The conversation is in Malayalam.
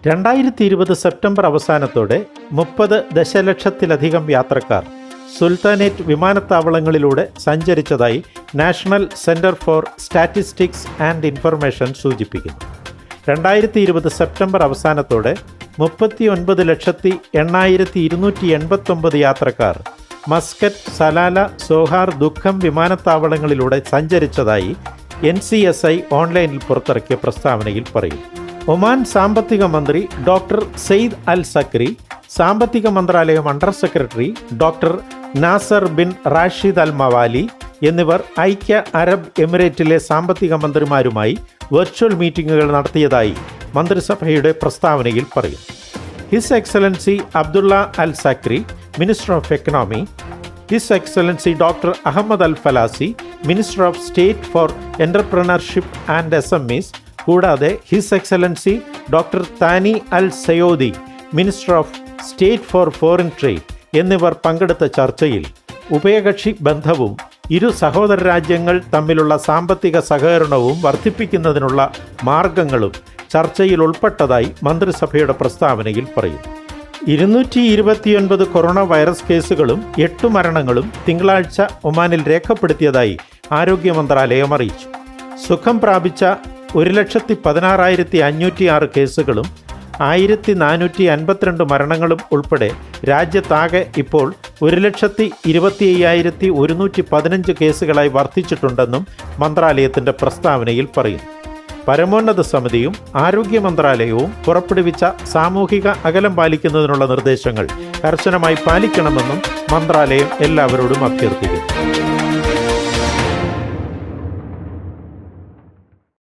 രണ്ടായിരത്തി ഇരുപത് സെപ്റ്റംബർ അവസാനത്തോടെ മുപ്പത് ദശലക്ഷത്തിലധികം യാത്രക്കാർ സുൽത്താനേറ്റ് വിമാനത്താവളങ്ങളിലൂടെ സഞ്ചരിച്ചതായി national centre for statistics and information സൂചിപ്പിക്കുന്നു രണ്ടായിരത്തി ഇരുപത് സെപ്റ്റംബർ അവസാനത്തോടെ മുപ്പത്തി ഒൻപത് ലക്ഷത്തി എണ്ണായിരത്തി ഇരുന്നൂറ്റി എൺപത്തൊമ്പത് യാത്രക്കാർ മസ്കറ്റ് സലാല സോഹാർ ദുഃഖം വിമാനത്താവളങ്ങളിലൂടെ സഞ്ചരിച്ചതായി എൻ സി എസ് ഐ ഓൺലൈനിൽ പുറത്തിറക്കിയ പ്രസ്താവനയിൽ പറയും ഒമാൻ സാമ്പത്തിക മന്ത്രി ഡോക്ടർ സെയ്ദ് അൽ സക്രി സാമ്പത്തിക മന്ത്രാലയം under secretary doctor Nasser bin Rashid Al Mawali എന്നിവർ ഐക്യ അറബ് എമിറേറ്റിലെ സാമ്പത്തിക മന്ത്രിമാരുമായി വെർച്വൽ മീറ്റിംഗുകൾ നടത്തിയതായി മന്ത്രിസഭയുടെ പ്രസ്താവനയിൽ പറയും his excellency Abdullah Al Saqri minister of economy his excellency doctor Ahmed Al Falasi minister of state for entrepreneurship and S M Es കൂടാതെ his excellency doctor Thani Al Zeyoudi minister of state for foreign trade എന്നിവർ പങ്കെടുത്ത ചർച്ചയിൽ ഉഭയകക്ഷി ബന്ധവും ഇരു സഹോദര രാജ്യങ്ങൾ തമ്മിലുള്ള സാമ്പത്തിക സഹകരണവും വർദ്ധിപ്പിക്കുന്നതിനുള്ള മാർഗങ്ങളും ചർച്ചയിൽ ഉൾപ്പെട്ടതായി മന്ത്രിസഭയുടെ പ്രസ്താവനയിൽ പറയും ഇരുന്നൂറ്റി ഇരുപത്തിയൊൻപത് കൊറോണ വൈറസ് കേസുകളും എട്ട് മരണങ്ങളും തിങ്കളാഴ്ച ഒമാനിൽ രേഖപ്പെടുത്തിയതായി ആരോഗ്യ മന്ത്രാലയം അറിയിച്ചു സുഖം പ്രാപിച്ച ഒരു ലക്ഷത്തി പതിനാറായിരത്തി അഞ്ഞൂറ്റി ആറ് കേസുകളും ആയിരത്തി നാനൂറ്റി അൻപത്തിരണ്ട് മരണങ്ങളും ഉൾപ്പെടെ രാജ്യത്താകെ ഇപ്പോൾ ഒരു ലക്ഷത്തി ഇരുപത്തി അയ്യായിരത്തി ഒരുന്നൂറ്റി പതിനഞ്ച് കേസുകളായി വർദ്ധിച്ചിട്ടുണ്ടെന്നും മന്ത്രാലയത്തിൻ്റെ പ്രസ്താവനയിൽ പറയുന്നു പരമോന്നത സമിതിയും ആരോഗ്യ മന്ത്രാലയവും പുറപ്പെടുവിച്ച സാമൂഹിക അകലം പാലിക്കുന്നതിനുള്ള നിർദ്ദേശങ്ങൾ കർശനമായി പാലിക്കണമെന്നും മന്ത്രാലയം എല്ലാവരോടും അഭ്യർത്ഥിക്കുന്നു